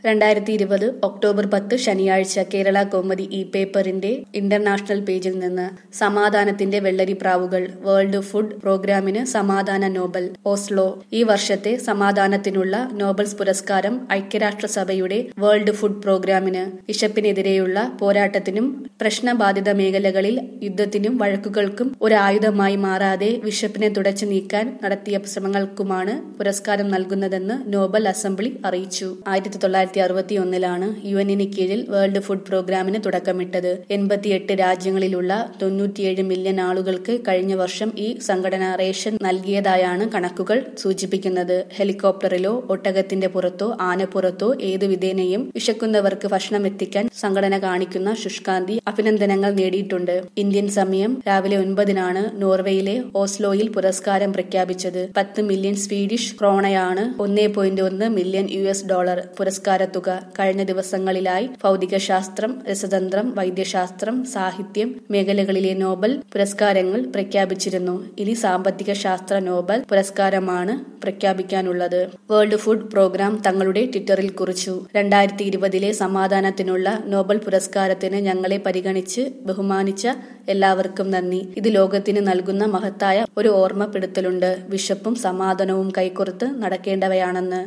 രണ്ടായിരത്തി ഇരുപത് ഒക്ടോബർ പത്ത് ശനിയാഴ്ച കേരള കൗമുദി ഇ പേപ്പറിന്റെ ഇന്റർനാഷണൽ പേജിൽ നിന്ന് സമാധാനത്തിന്റെ വെള്ളരിപ്രാവുകൾ വേൾഡ് ഫുഡ് പ്രോഗ്രാമിന് സമാധാന നോബൽ ഓസ്ലോ ഈ വർഷത്തെ സമാധാനത്തിനുള്ള നോബൽസ് പുരസ്കാരം ഐക്യരാഷ്ട്രസഭയുടെ വേൾഡ് ഫുഡ് പ്രോഗ്രാമിന് വിശപ്പിനെതിരെയുള്ള പോരാട്ടത്തിനും പ്രശ്നബാധിത മേഖലകളിൽ യുദ്ധത്തിനും വഴക്കുകൾക്കും ഒരു ആയുധമായി മാറാതെ വിശപ്പിനെ തുടച്ചു നീക്കാൻ നടത്തിയ ശ്രമങ്ങൾക്കുമാണ് പുരസ്കാരം നൽകുന്നതെന്ന് നോബൽ അസംബ്ലി അറിയിച്ചു ആയിരത്തി തൊള്ളായിരത്തി അറുപത്തി ഒന്നിലാണ് യു എന്നിന് കീഴിൽ വേൾഡ് ഫുഡ് പ്രോഗ്രാമിന് തുടക്കമിട്ടത് എൺപത്തിയെട്ട് രാജ്യങ്ങളിലുള്ള തൊണ്ണൂറ്റിയേഴ് മില്യൺ ആളുകൾക്ക് കഴിഞ്ഞ വർഷം ഈ സംഘടന റേഷൻ നൽകിയതായാണ് കണക്കുകൾ സൂചിപ്പിക്കുന്നത് ഹെലികോപ്റ്ററിലോ ഒട്ടകത്തിന്റെ പുറത്തോ ആനപ്പുറത്തോ ഏതു വിധേനയും വിശക്കുന്നവർക്ക് ഭക്ഷണം എത്തിക്കാൻ സംഘടന കാണിക്കുന്ന ശുഷ്കാന്തി അഭിനന്ദനങ്ങൾ നേടിയിട്ടുണ്ട് ഇന്ത്യൻ സമയം രാവിലെ ഒൻപതിനാണ് നോർവേയിലെ ഓസ്ലോയിൽ പുരസ്കാരം പ്രഖ്യാപിച്ചത് പത്ത് മില്യൺ സ്വീഡിഷ് ക്രോണയാണ് ഒന്നേ പോയിന്റ് ഒന്ന് മില്യൺ യു എസ് ഡോളർ പുരസ്കാരത്തുക കഴിഞ്ഞ ദിവസങ്ങളിലായി ഭൗതികശാസ്ത്രം രസതന്ത്രം വൈദ്യശാസ്ത്രം സാഹിത്യം മേഖലകളിലെ നോബൽ പുരസ്കാരങ്ങൾ പ്രഖ്യാപിച്ചിരുന്നു ഇനി സാമ്പത്തിക ശാസ്ത്ര നോബൽ പുരസ്കാരമാണ് പ്രഖ്യാപിക്കാനുള്ളത് വേൾഡ് ഫുഡ് പ്രോഗ്രാം തങ്ങളുടെ ട്വിറ്ററിൽ കുറിച്ചു രണ്ടായിരത്തി ഇരുപതിലെ സമാധാനത്തിനുള്ള നോബൽ പുരസ്കാരത്തിന് ഞങ്ങളെ പരിഗണിച്ച് ബഹുമാനിച്ച എല്ലാവർക്കും നന്ദി ഇത് ലോകത്തിന് നൽകുന്ന മഹത്തായ ഒരു ഓർമ്മപ്പെടുത്തലുണ്ട് വിശപ്പും സമാധാനവും കൈക്കൊടുത്ത് നടക്കേണ്ടവയാണെന്ന്